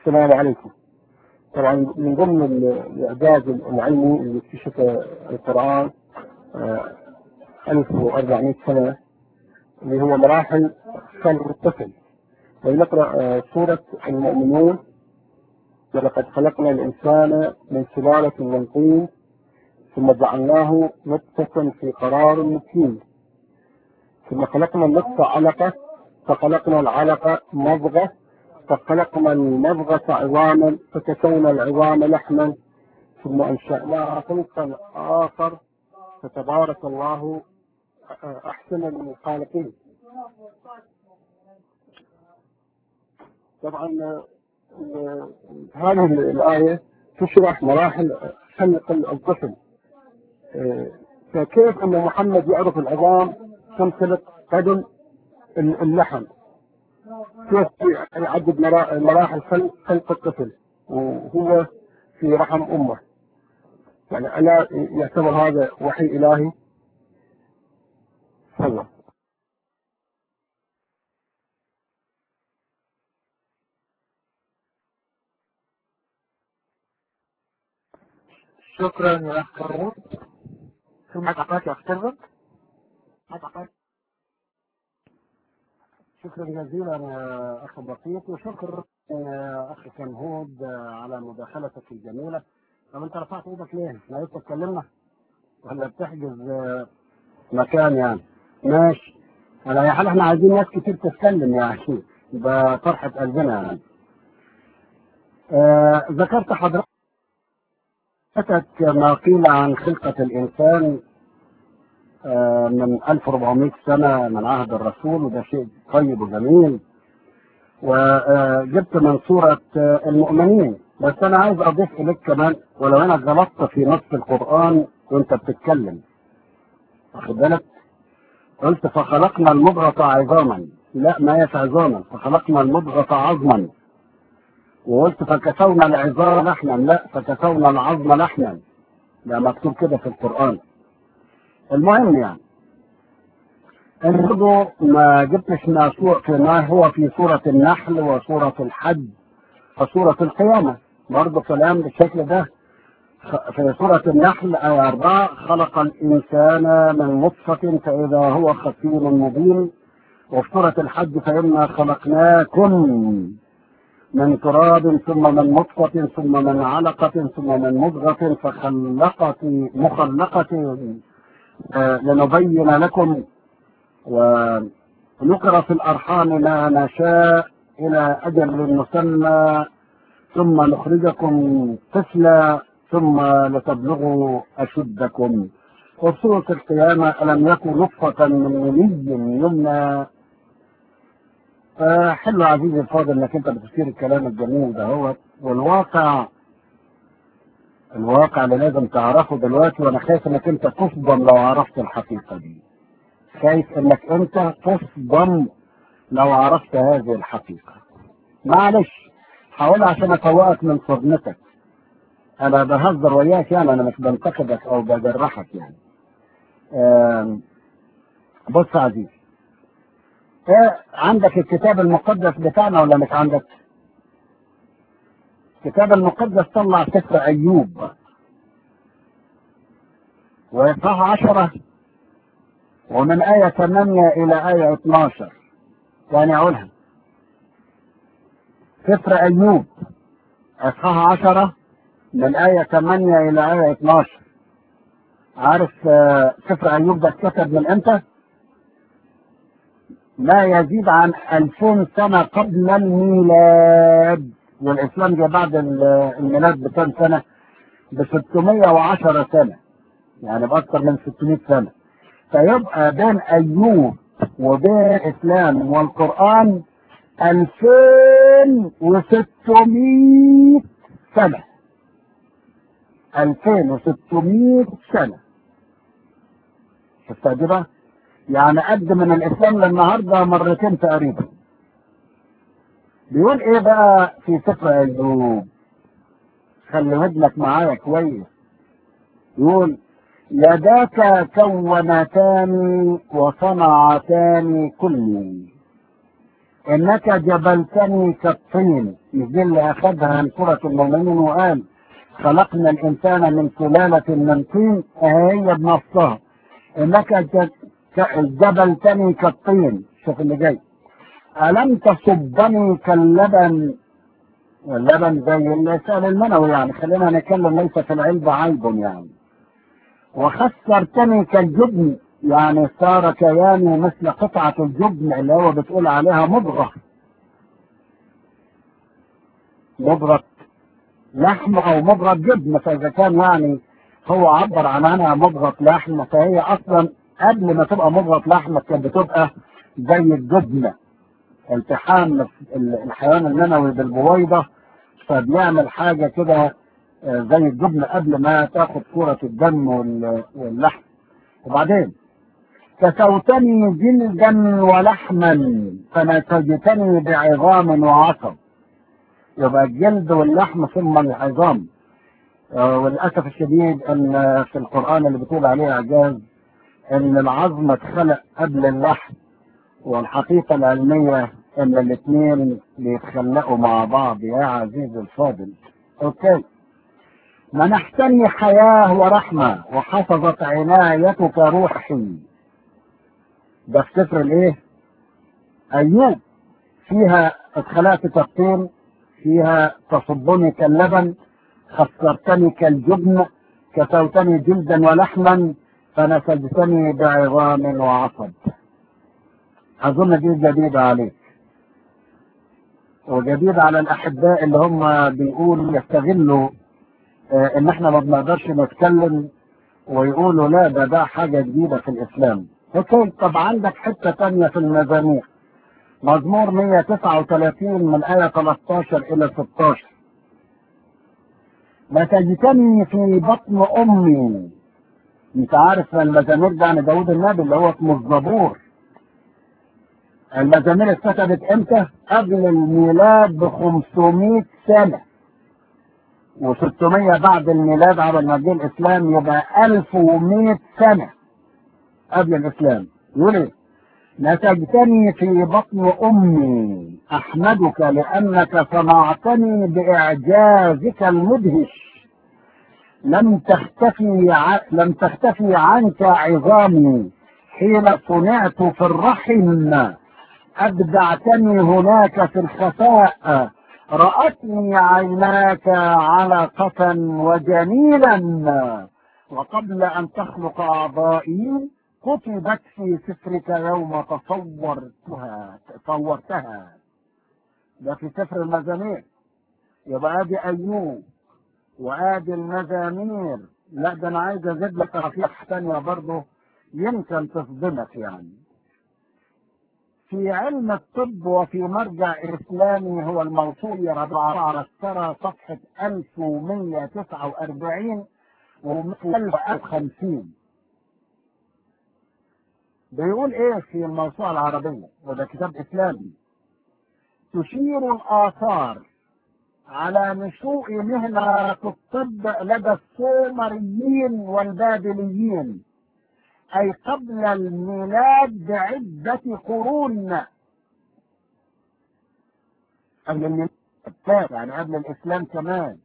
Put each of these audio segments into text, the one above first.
السلام عليكم طبعا من ضمن الاعجاز العلمي اللي اكتشف القران آه، 1400 سنه اللي هو مراحل خلق الطفل ولنقرا آه، سوره المؤمنون ولقد خلقنا الانسان من سلاله من طين ثم جعلناه نطفه في قرار مكين ثم خلقنا النطفه علقه فخلقنا العلقه مضغه فخلقنا المضغة عظاما فكسونا العظام لحما ثم أنشأناها خلقا آخر فتبارك الله أحسن الخالقين طبعا آه، هذه الآية تشرح مراحل خلق الطفل آه، فكيف أن محمد يعرف العظام تمتلك قدم اللحم كيف يعدد مرا- مراحل خلق خلق الطفل وهو في رحم امه يعني الا يعتبر هذا وحي الهي تفضل شكرا يا اخ كرم ثم عقاك يا اخ كرم عقاك شكرا جزيلا يا اخ بسيط وشكرا يا اخ كنهود على مداخلتك الجميله طب انت رفعت ايدك ليه؟ لا انت تكلمنا ولا بتحجز مكان يعني ماشي على اي حال احنا عايزين ناس كتير تتكلم يعني ده فرحه قلبنا يعني آه ذكرت حضرتك ما قيل عن خلقه الانسان آه، من 1400 سنة من عهد الرسول وده شيء طيب وجميل وجبت من سورة آه، المؤمنين بس أنا عايز أضيف إليك كمان ولو أنا غلطت في نص القرآن وأنت بتتكلم واخد بالك قلت فخلقنا المضغة عظاما لا ما هيش عظاما فخلقنا المضغة عظما وقلت فكسونا العظام لحما لا فكسونا العظم لحما ده مكتوب كده في القرآن المهم يعني ان برضه ما جبتش ما سو- في ما هو في سورة النحل وسورة الحج وسورة القيامة برضه كلام بالشكل ده خ- في سورة النحل آية أربعة خلق الإنسان من نطفة فإذا هو خصيم مبين وفي سورة الحج فإنا خلقناكم من تراب ثم من نطفة ثم من علقة ثم من مضغة فخلقت مخلقة آه، لنبين لكم ونقر في الأرحام ما نشاء إلى أجل مسمى ثم نخرجكم طفلا ثم لتبلغوا أشدكم وفي سورة القيامة ألم يكن نطفة من مني يمنى فحلو عزيزي الفاضل انك انت بتثير الكلام الجميل ده هو والواقع الواقع اللي لازم تعرفه دلوقتي وانا خايف انك انت تصدم لو عرفت الحقيقة دي خايف انك انت تصدم لو عرفت هذه الحقيقة معلش هقول عشان افوقك من صدمتك انا بهزر وياك يعني انا مش بنتقدك او بجرحك يعني آم، بص يا عزيزي إيه عندك الكتاب المقدس بتاعنا ولا مش عندك؟ الكتاب المقدس طلع سفر ايوب وإصحاح عشرة ومن آية 8 إلى آية 12 يعني أقولها سفر أيوب إصحاح عشرة من آية 8 إلى آية 12 عارف آه، سفر أيوب ده اتكتب من إمتى؟ لا يزيد عن 2000 سنة قبل الميلاد والإسلام جه بعد ال- الميلاد بكام سنة؟ ب 610 سنة يعني بأكثر من 600 سنة فيبقى بين أيوب وبين الإسلام والقرآن 2600 سنة 2600 سنة شفتها دي بقى؟ يعني قد من الإسلام للنهاردة مرتين تقريبا بيقول إيه بقى في سفر أيوب خلي ودنك معايا كويس يقول يداك كونتان وصنعتان كلي انك جبلتني كالطين مش دي اللي اخذها من سوره المؤمنين وقال خلقنا الانسان من سلاله من طين هي بنصها انك ج- ك- جبلتني كالطين شوف اللي جاي الم تصبني كاللبن واللبن زي اللسان المنوي يعني خلينا نتكلم ليس في العلبة عيب يعني وخسرتني كالجبن يعني صار كياني مثل قطعة الجبن اللي هو بتقول عليها مضغة مضغة لحم أو مضغة جبن فإذا كان يعني هو عبر عنها مضغة لحم فهي أصلا قبل ما تبقى مضغة لحم كانت بتبقى زي الجبن التحام الحيوان المنوي بالبويضة فبيعمل حاجة كده آه، زي الجبن قبل ما تاخد صورة الدم وال- واللحم وبعدين كسوتني جلدا ولحما فنسجتني بعظام وعصب يبقى الجلد واللحم ثم العظام آه، وللأسف الشديد أن في القرآن اللي بتقول عليه إعجاز أن العظم اتخلق قبل اللحم والحقيقة العلمية أن الاثنين بيتخلقوا مع بعض يا عزيزي الفاضل أوكي منحتني حياة ورحمة وحفظت عنايتك روحي ده في سفر الايه؟ أيوب فيها اتخلقت كالطين فيها تصبني كاللبن خسرتني كالجبن كسوتني جلدا ولحما فنسجتني بعظام وعصب أظن دي جديدة عليك وجديدة على الأحباء اللي هم بيقولوا يستغلوا آه، إن إحنا ما بنقدرش نتكلم ويقولوا لا ده ده حاجة جديدة في الإسلام. أوكي طب عندك حتة تانية في المزامير. مزمور 139 من آية 13 إلى 16. نتجتني في بطن أمي. أنت عارف المزامير ده عن داوود النبي اللي هو اسمه الزبور. المزامير اتكتبت امتى؟ قبل الميلاد ب 500 سنة. و600 بعد الميلاد على ما جه الاسلام يبقى 1100 سنة قبل الاسلام. يقول ايه؟ نتجتني في بطن امي احمدك لانك صنعتني باعجازك المدهش. لم تختفي ع... لم تختفي عنك عظامي حين صنعت في الرحم أبدعتني هناك في الخفاء رأتني عيناك علقة وجميلا وقبل أن تخلق أعضائي كتبت في سفرك يوم تصورتها تصورتها ده في سفر المزامير يبقى ادي ايوب وادي المزامير لا ده انا عايز ازيد لك رفيق تانية برضه يمكن تصدمك يعني في علم الطب وفي مرجع إسلامي هو الموصول يا رب على السرى صفحة 1149 و1050 بيقول ايه في الموسوعة العربية وده كتاب إسلامي تشير الآثار على نشوء مهنة الطب لدى السومريين والبابليين أي قبل الميلاد بعدة قرون قبل الميلاد يعني قبل الإسلام كمان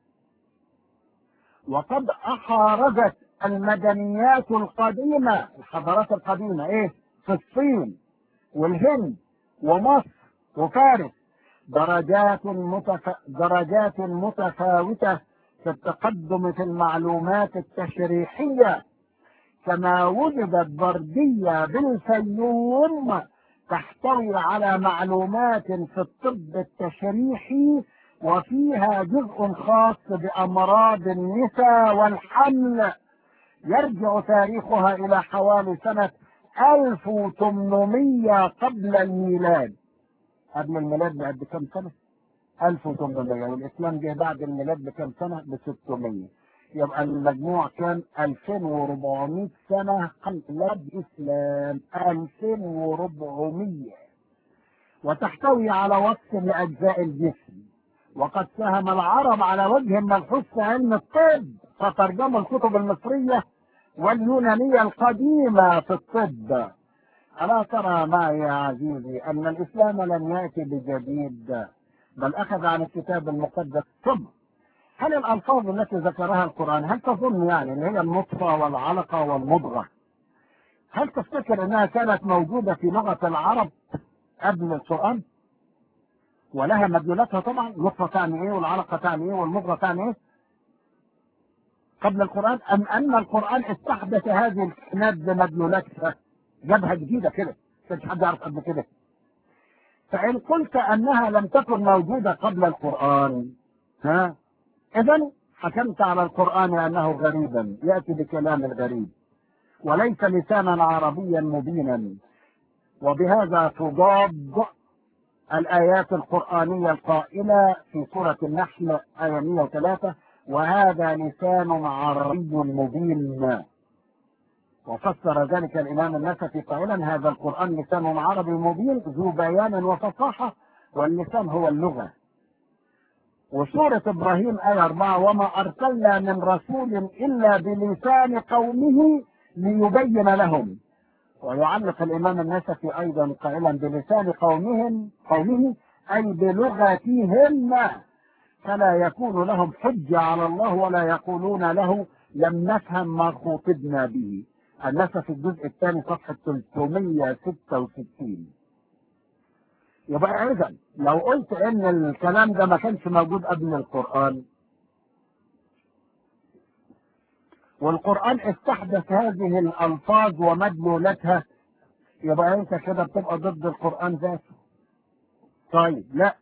وقد أحارجت المدنيات القديمة الحضارات القديمة إيه في الصين والهند ومصر وفارس درجات متف... درجات متفاوتة في التقدم في المعلومات التشريحية كما وجدت بردية بالفيوم تحتوي على معلومات في الطب التشريحي وفيها جزء خاص بأمراض النساء والحمل يرجع تاريخها إلى حوالي سنة 1800 قبل الميلاد قبل الميلاد بعد كم سنة؟ 1800 والإسلام جه بعد الميلاد بكم سنة؟ ب 600 يبقى المجموع كان 2400 سنة قبل الإسلام 2400 وتحتوي على وصف لأجزاء الجسم وقد ساهم العرب على وجه ملحوظ في علم الطب فترجموا الكتب المصرية واليونانية القديمة في الطب ألا ترى معي يا عزيزي أن الإسلام لم يأتي بجديد بل أخذ عن الكتاب المقدس ثم هل الألفاظ التي ذكرها القرآن هل تظن يعني أن هي النطفة والعلقة والمضغة هل تفتكر أنها كانت موجودة في لغة العرب قبل القرآن؟ ولها مدلولاتها طبعا النطفة تعني إيه والعلقة تعني إيه والمضغة تعني إيه؟ قبل القرآن أم أن القرآن استحدث هذه الكلمات بمدلولاتها جابها جديدة كده مش حد يعرف قبل كده فإن قلت أنها لم تكن موجودة قبل القرآن ها إذا حكمت على القرآن أنه غريبا يأتي بكلام الغريب وليس لسانا عربيا مبينا وبهذا تضاد الآيات القرآنية القائلة في سورة النحل آية 103 وهذا لسان عربي مبين وفسر ذلك الإمام النسفي قائلا هذا القرآن لسان عربي مبين ذو بيان وفصاحة واللسان هو اللغة وسورة إبراهيم آية 4 وما أرسلنا من رسول إلا بلسان قومه ليبين لهم ويعلق الإمام النسفي أيضا قائلا بلسان قومهم قومه أي بلغتهم فلا يكون لهم حجة على الله ولا يقولون له لم نفهم ما خوطبنا به النسف الجزء الثاني صفحة 366 يبقى إذا لو قلت إن الكلام ده ما كانش موجود قبل القرآن والقرآن استحدث هذه الألفاظ ومدلولاتها يبقى أنت كده بتبقى ضد القرآن ذاته طيب لا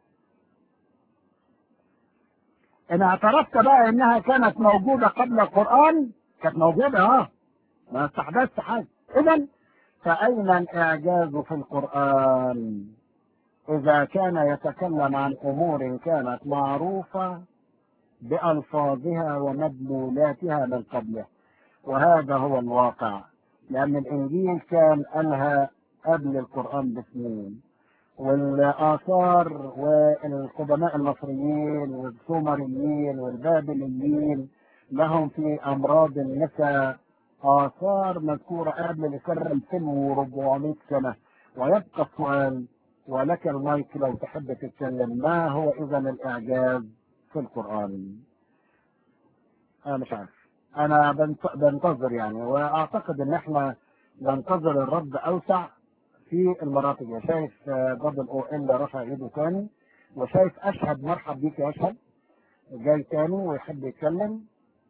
إن اعترفت بقى إنها كانت موجودة قبل القرآن كانت موجودة أه ما استحدثت حاجة إذا فأين الإعجاز في القرآن إذا كان يتكلم عن أمور كانت معروفة بألفاظها ومدلولاتها من قبله وهذا هو الواقع لأن الإنجيل كان قالها قبل القرآن بسنين والآثار والقدماء المصريين والسومريين والبابليين لهم في أمراض النساء آثار مذكورة قبل الإسلام 2400 سنة ويبقى السؤال ولك المايك لو تحب تتكلم ما هو إذا الإعجاز في القرآن أنا مش عارف أنا بنتظر يعني وأعتقد إن إحنا ننتظر الرد أوسع في المراتب دي شايف دبل أو إل رفع إيده تاني وشايف أشهد مرحب بيك يا أشهد جاي تاني ويحب يتكلم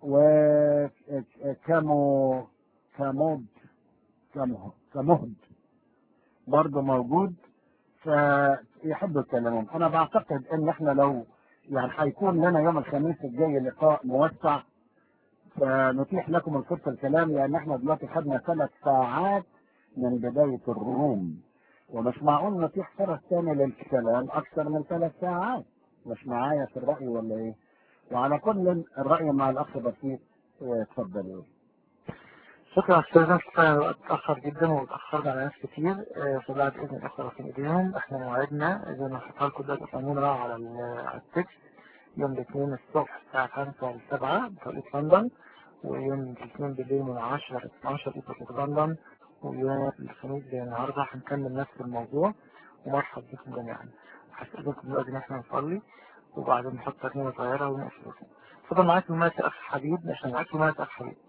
وكامو كامود كامو كمهد برضه موجود فيحبوا يتكلمون انا بعتقد ان احنا لو يعني هيكون لنا يوم الخميس الجاي لقاء موسع فنتيح لكم الفرصه الكلام لان احنا دلوقتي خدنا ثلاث ساعات من بدايه الروم ومش معقول نتيح فرص ثانيه للكلام اكثر من ثلاث ساعات مش معايا في الراي ولا ايه؟ وعلى كل الراي مع الاخ بسيط اتفضل شكرا استاذ الوقت اتاخر جدا واتاخرنا على ناس كتير فبعد اذن الاخوه في ايديهم احنا موعدنا اذا ما حطها لكم دلوقتي قانونا على على التكست يوم الاثنين الصبح الساعه 5 ل 7 بتوقيت لندن ويوم الاثنين بالليل من 10 ل 12 بتوقيت لندن ويوم الخميس زي النهارده هنكمل نفس الموضوع ومرحب بكم جميعا هسألكم دلوقتي ان احنا نصلي وبعدين نحط ترنيمه صغيره ونقفل اتفضل معاك المايك اخ حبيب عشان معاك المايك اخ حبيب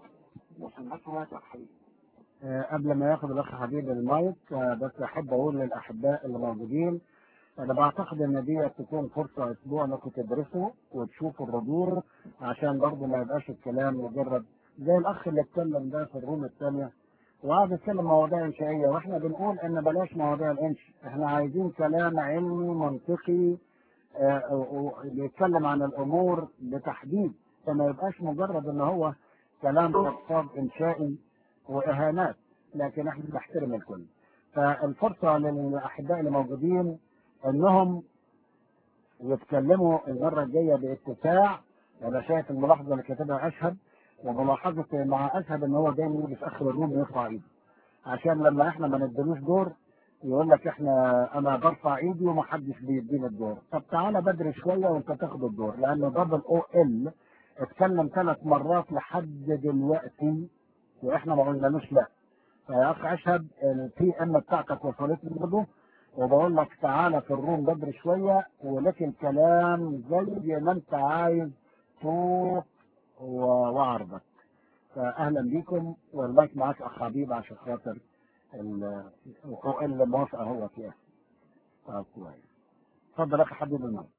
قبل ما ياخد الاخ حبيب المايك بس احب اقول للاحباء اللي موجودين انا بعتقد ان دي تكون فرصه اسبوع انكم تدرسوا وتشوفوا الردود عشان برضه ما يبقاش الكلام مجرد زي الاخ اللي اتكلم ده في الروم الثانيه وقعد يتكلم مواضيع انشائيه واحنا بنقول ان بلاش مواضيع الانش احنا عايزين كلام علمي منطقي بيتكلم عن الامور بتحديد فما يبقاش مجرد ان هو كلام خطاب انشائي واهانات لكن احنا بنحترم الكل فالفرصه للاحباء اللي موجودين انهم يتكلموا المره الجايه باتساع انا شايف الملاحظه اللي كاتبها اشهد وملاحظه مع اشهد ان هو دايما يجي في اخر الروم يرفع ايده عشان لما احنا ما ندلوش دور يقول لك احنا انا برفع ايدي ومحدش بيديني الدور طب تعالى بدري شويه وانت تاخد الدور لان دبل او ال اتكلم ثلاث مرات لحد دلوقتي واحنا ما قلنالوش لا يا اخ اشهد البي ام بتاعتك وصلتني برضه وبقول لك تعالى في الروم بدري شويه ولك الكلام زي ما انت عايز صوت و- وعرضك فاهلا بيكم والمايك معاك اخ حبيب عشان خاطر ال- اللي موافق هو فيها طب كويس اتفضل يا اخ حبيب المايك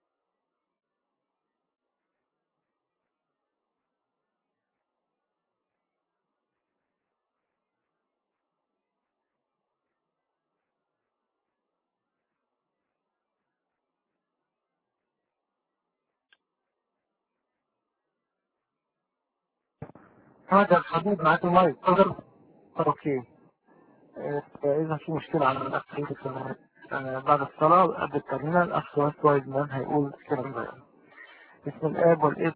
هذا الحبيب معك المايك تفضل اوكي آه، اذا في مشكلة على الاخ سيد في- آه، بعد الصلاة قبل الترميم الاخ سواس وايد مان هيقول كلام بقى. بسم الاب والابن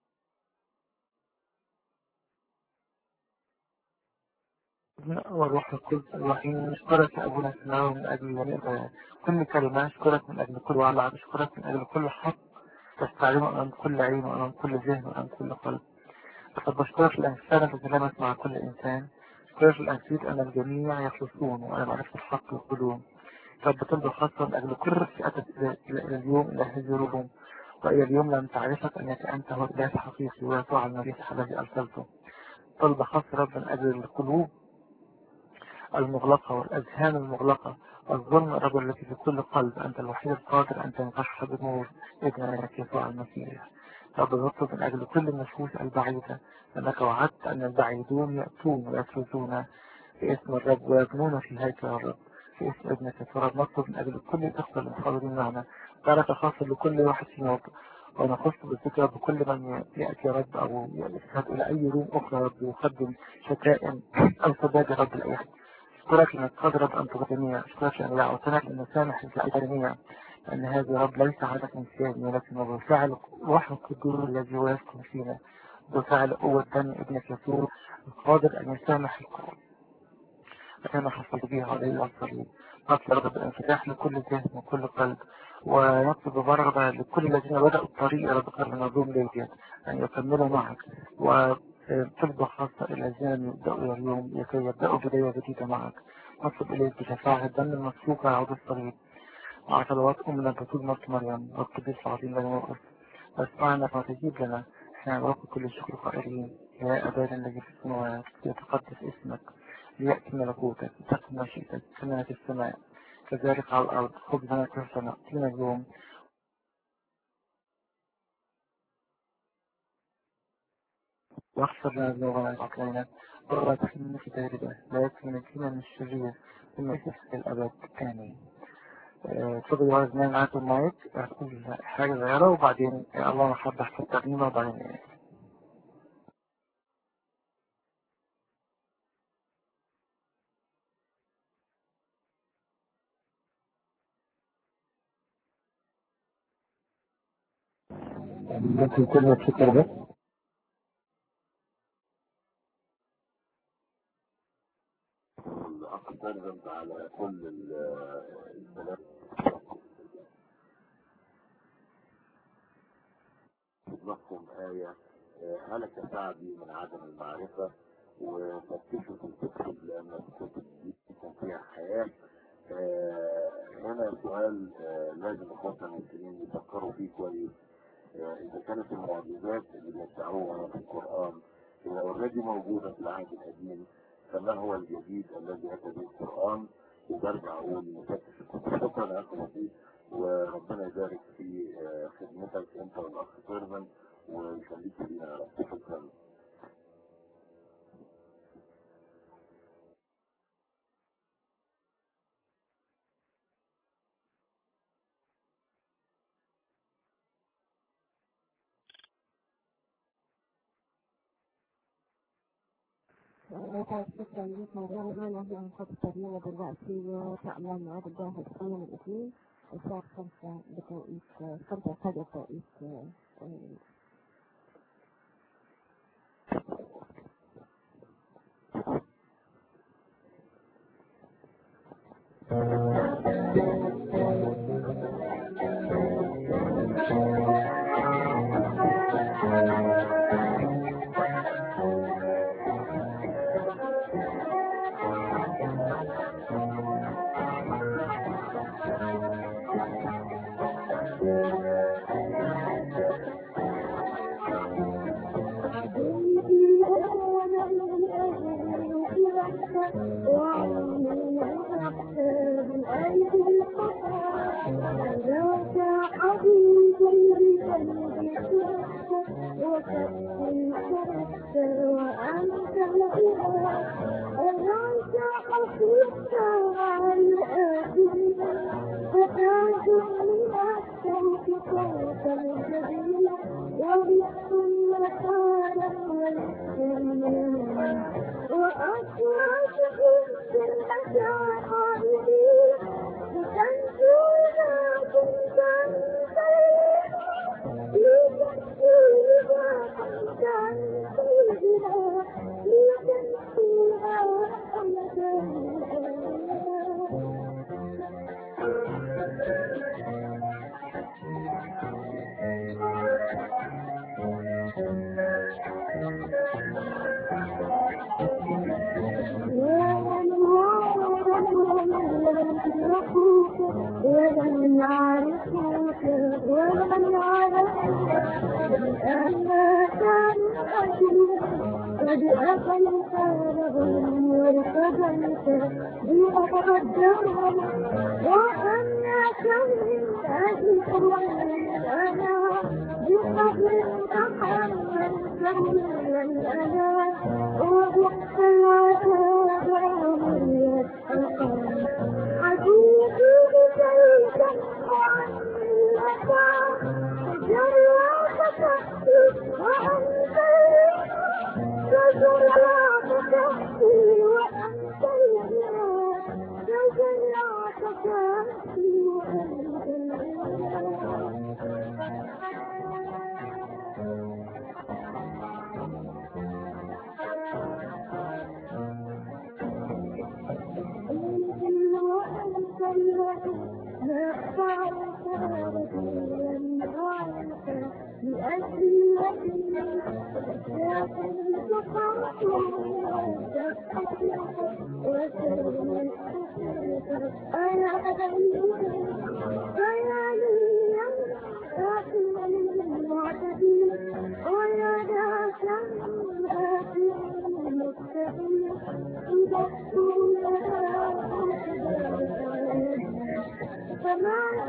والروح القدس الرحيم نشكرك يا ابونا السماوي من اجل آه، كل كلمة نشكرك من اجل كل وعد نشكرك من اجل كل حق تستعلمه امام كل عين وامام كل ذهن وامام كل قلب فقد بشكرك لأن فعلا تكلمت مع كل إنسان بشكرك لأن تريد أن الجميع يخلصون وأنا معرفة الحق يقولون قد بطلب خاصة من أجل كل الفئات إلى إلى اليوم إلى هذه الروم وإلى اليوم لم تعرفك أنك أنت هو الإله الحقيقي ويسوع المسيح الذي أرسلته طلب خاص رب من أجل القلوب المغلقة والأذهان المغلقة والظلم رب التي في كل قلب أنت الوحيد القادر أن تنفخ بنور ابنك يسوع المسيح رب نطلب من أجل كل النفوس البعيدة أنك وعدت أن البعيدون يأتون ويفوزون باسم الرب ويبنون في هيكل الرب في اسم ابنك يسوع رب نطلب من أجل كل الإخوة المحاضرين معنا بركة خاصة لكل واحد فينا ونخص بالذكر بكل من يأتي يا رب أو يذهب إلى أي روم أخرى يا رب ويقدم شتائم أو سداد يا رب لأي أحد أشكرك أنك تضرب أن تغنية أشكرك أن دعوتنا أن نسامح الجميع أن هذا يا رب ليس عادة إنسان ولكن هو فعل روح القدور الذي هو يسكن فينا بفعل قوة دم ابنك يسوع القادر أن يسامح القلوب كما حصل به عليه الصليب نطلب رب الانفتاح لكل ذهن وكل قلب ونطلب برغبة لكل الذين بدأوا الطريق يا رب قبل نظوم ليبيا أن يكملوا معك وطلبة خاصة إلى الذين يبدأوا اليوم لكي يبدأوا بداية جديدة معك نطلب إليك بشفاعة الدم المسلوك على عود الصليب مع صلوات أمنا بطول مرت مريم والقديس العظيم لنا وقف واسمعنا فتجيب لنا احنا نوقف كل الشكر قائلين يا أبانا الذي في السماوات ليتقدس اسمك ليأتي ملكوتك تكن مشيئتك كما في السماء كذلك على الأرض خبزنا كفنا أعطينا اليوم واغفر لنا ذنوبنا وعقلنا ولا تحملنا في تجربة لا يكفي نجينا من الشرير ثم يسحق الأبد آمين تفضل يا زمان معاكم المايك هتقول حاجة صغيرة وبعدين الله محبة في الترنيمة وبعدين ممكن كلمة شكر بس أقدر على كل الكلام لكم آية هلك سعدي من عدم المعرفة وفتشوا في الكتب لأن الكتب دي يكون فيها حياة هنا سؤال لازم اخواتنا المسلمين يفكروا فيه كويس إذا كانت المعجزات اللي بيدعوها في القرآن هي اوريدي موجودة في العهد القديم فما هو الجديد الذي أتى به القرآن وبرجع أقول نفتش الكتب شكرا يا أخي لطيف وربنا يبارك في خدمتك أنت والأخ سيرفن ويخليك لينا يا رب شكرا شكرا لك موضوع معنا احنا هنحط الترميمة دلوقتي وان شاء الله الميعاد الجاهز يوم الاثنين الساعة خمسة بتوقيت خمسة الفجر بتوقيت وعلمي أكتب الأيدي الخطا ذاك حبيبي بقلبي وكف الكرس وأنت الإله أراك حفظت على الأبي فتاج من أحسنك صوت الجبين ورثت المكان والسلم وأسرت في المشاعر لتنجو إذا كنت ولم يعرفوك ولم يعرفوك أما كان أجل قد أكلت لهم وارتديت بأقدرهم وأنك من أجل أنا بقدر محمد سويا أنا وبئس العذاب عمري الأقل حبيبي بكيك وعنك جرعك تحتي وأنت جرعك تحتي وأنت جرعك تحتي وأنت فما